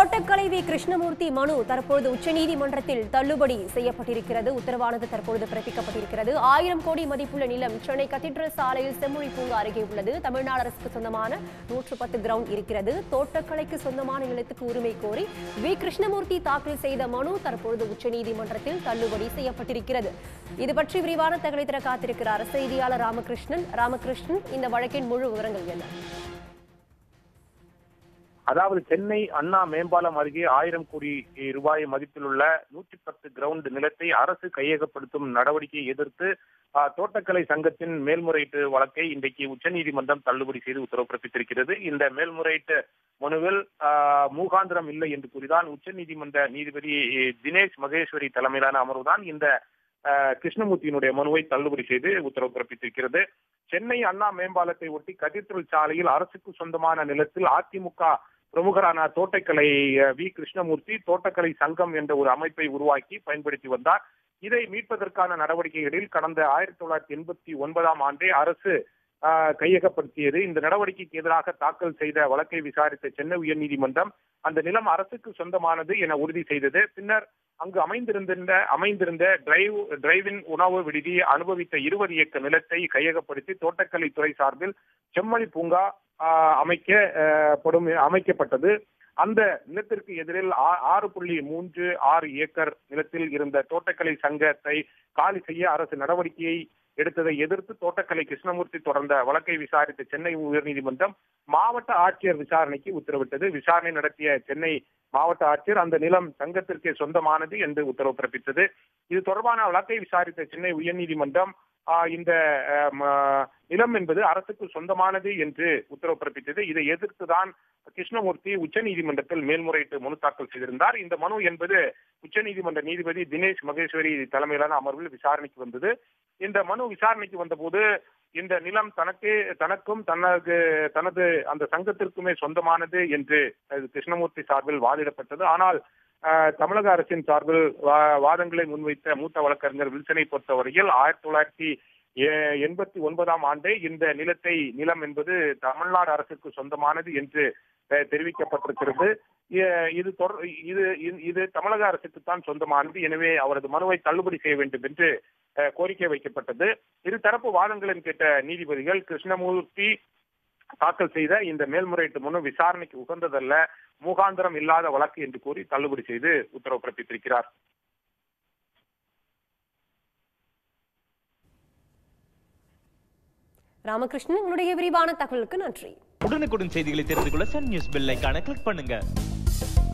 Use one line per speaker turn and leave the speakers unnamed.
தோட்டக்கலை வி கிருஷ்ணமூர்த்தி மனு தற்பொழுது உச்சநீதிமன்றத்தில் தள்ளுபடி செய்யப்பட்டிருக்கிறது உத்தரவானது தற்பொழுது பிறப்பிக்கப்பட்டிருக்கிறது ஆயிரம் கோடி மதிப்புள்ள நிலம் சென்னை கத்தீட்ரல் சாலையில் செம்மொழி பூங்கா அருகே உள்ளது தமிழ்நாடு அரசுக்கு சொந்தமான நூற்று பத்து கிரவுண்ட் இருக்கிறது தோட்டக்கலைக்கு சொந்தமான நிலத்துக்கு உரிமை கோரி வி கிருஷ்ணமூர்த்தி தாக்கல் செய்த மனு தற்பொழுது உச்சநீதிமன்றத்தில் தள்ளுபடி செய்யப்பட்டிருக்கிறது இது பற்றி விரிவான தகவலை தர காத்திருக்கிறார் செய்தியாளர் ராமகிருஷ்ணன் ராமகிருஷ்ணன் இந்த வழக்கின் முழு விவரங்கள் என்ன
அதாவது சென்னை அண்ணா மேம்பாலம் அருகே ஆயிரம் கோடி ரூபாய் மதிப்பிலுள்ள நூற்றி பத்து கிரவுண்ட் நிலத்தை அரசு கையகப்படுத்தும் நடவடிக்கையை எதிர்த்து ஆ, தோட்டக்கலை சங்கத்தின் மேல்முறையீட்டு வழக்கை இன்றைக்கு உச்சநீதிமன்றம் தள்ளுபடி செய்து உத்தரவு பிறப்பித்திருக்கிறது இந்த மேல்முறையீட்டு மனுவில் ஆ, மூகாந்திரம் இல்லை என்று கூறிதான் உச்சநீதிமன்ற நீதிபதி தினேஷ் மகேஸ்வரி தலைமையிலான அமர்வுதான் இந்த ஆ, கிருஷ்ணமூர்த்தியினுடைய மனுவை தள்ளுபடி செய்து உத்தரவு பிறப்பித்திருக்கிறது சென்னை அண்ணா மேம்பாலத்தை ஒட்டி கதிர்த்தொழில் சாலையில் அரசுக்கு சொந்தமான நிலத்தில் அதிமுக பிரமுகரான தோட்டக்கலை அஹ், வி கிருஷ்ணமூர்த்தி தோட்டக்கலை சங்கம் என்ற ஒரு அமைப்பை உருவாக்கி பயன்படுத்தி வந்தார் இதை மீட்பதற்கான நடவடிக்கைகளில் கடந்த ஆயிரத்தி தொள்ளாயிரத்தி எண்பத்தி ஒன்பதாம் ஆண்டே அரசு ஆஹ், கையகப்படுத்தியது இந்த நடவடிக்கைக்கு எதிராக தாக்கல் செய்த வழக்கை விசாரித்த சென்னை உயர்நீதிமன்றம் அந்த நிலம் அரசுக்கு சொந்தமானது என உறுதி செய்தது பின்னர் அங்கு அமைந்திருந்த அமைந்திருந்த டிரைவ் டிரைவின் உணவு விடுதி அனுபவித்த இருபது ஏக்கர் நிலத்தை கையகப்படுத்தி தோட்டக்கலை துறை சார்பில் செம்மொழி பூங்கா ஆஹ், அமைக்க ஆஹ், படும் அமைக்கப்பட்டது அந்த நிலத்திற்கு எதிரில் ஆ- ஆறு புள்ளி மூன்று ஆறு ஏக்கர் நிலத்தில் இருந்த தோட்டக்கலை சங்கத்தை காலி செய்ய அரசு நடவடிக்கையை எடுத்ததை எதிர்த்து தோட்டக்கலை கிருஷ்ணமூர்த்தி தொடர்ந்த வழக்கை விசாரித்த சென்னை உயர்நீதிமன்றம் மாவட்ட ஆட்சியர் விசாரணைக்கு உத்தரவிட்டது விசாரணை நடத்திய சென்னை மாவட்ட ஆட்சியர் அந்த நிலம் சங்கத்திற்கே சொந்தமானது என்று உத்தரவு பிறப்பித்தது இது தொடர்பான வழக்கை விசாரித்த சென்னை உயர்நீதிமன்றம் ஆஹ், இந்த ஆஹ், ம- நிலம் என்பது அரசுக்கு சொந்தமானது என்று உத்தரவு பிறப்பித்தது இதை எதிர்த்துதான் கிருஷ்ணமூர்த்தி உச்சநீதிமன்றத்தில் மேல்முறையீட்டு மனு தாக்கல் செய்திருந்தார் இந்த மனு என்பது உச்சநீதிமன்ற நீதிபதி தினேஷ் மகேஸ்வரி தலைமையிலான அமர்வில் விசாரணைக்கு வந்தது இந்த மனு விசாரணைக்கு வந்தபோது இந்த நிலம் தனக்கு தனக்கும் தனக்கு தனது அந்த சங்கத்திற்குமே சொந்தமானது என்று அது கிருஷ்ணமூர்த்தி சார்பில் வாதிடப்பட்டது ஆனால் ஆஹ், தமிழக அரசின் சார்பில் வா- வாதங்களை முன்வைத்த மூத்த வழக்கறிஞர் வில்சனை பொறுத்தவரையில் ஆயிரத்தி தொள்ளாயிரத்தி எ- எண்பத்தி ஒன்பதாம் ஆண்டே இந்த நிலத்தை நிலம் என்பது தமிழ்நாடு அரசுக்கு சொந்தமானது என்று அஹ், தெரிவிக்கப்பட்டிருக்கிறது இ- இது தொடர் இது இது- இது தமிழக அரசுக்கு தான் சொந்தமானது எனவே அவரது மனுவை தள்ளுபடி செய்ய வேண்டும் என்று அஹ், கோரிக்கை வைக்கப்பட்டது இருதரப்பு வாதங்களையும் கேட்ட நீதிபதிகள் கிருஷ்ணமூர்த்தி தாக்கல் செய்த இந்த மேல்முறையீட்டு மனு விசாரணைக்கு உகந்ததல்ல முகாந்திரம் இல்லாத வழக்கு என்று கூறி தள்ளுபடி செய்து உத்தரவு பிறப்பித்திருக்கிறார்
ராமகிருஷ்ணன் உங்களுடைய விரிவான தகவலுக்கு நன்றி
உடனுக்குடன் செய்திகளை தெரிந்து கொள்ள சன் நியூஸ் பெல் ஐகானை கிளிக் பண்ணுங்க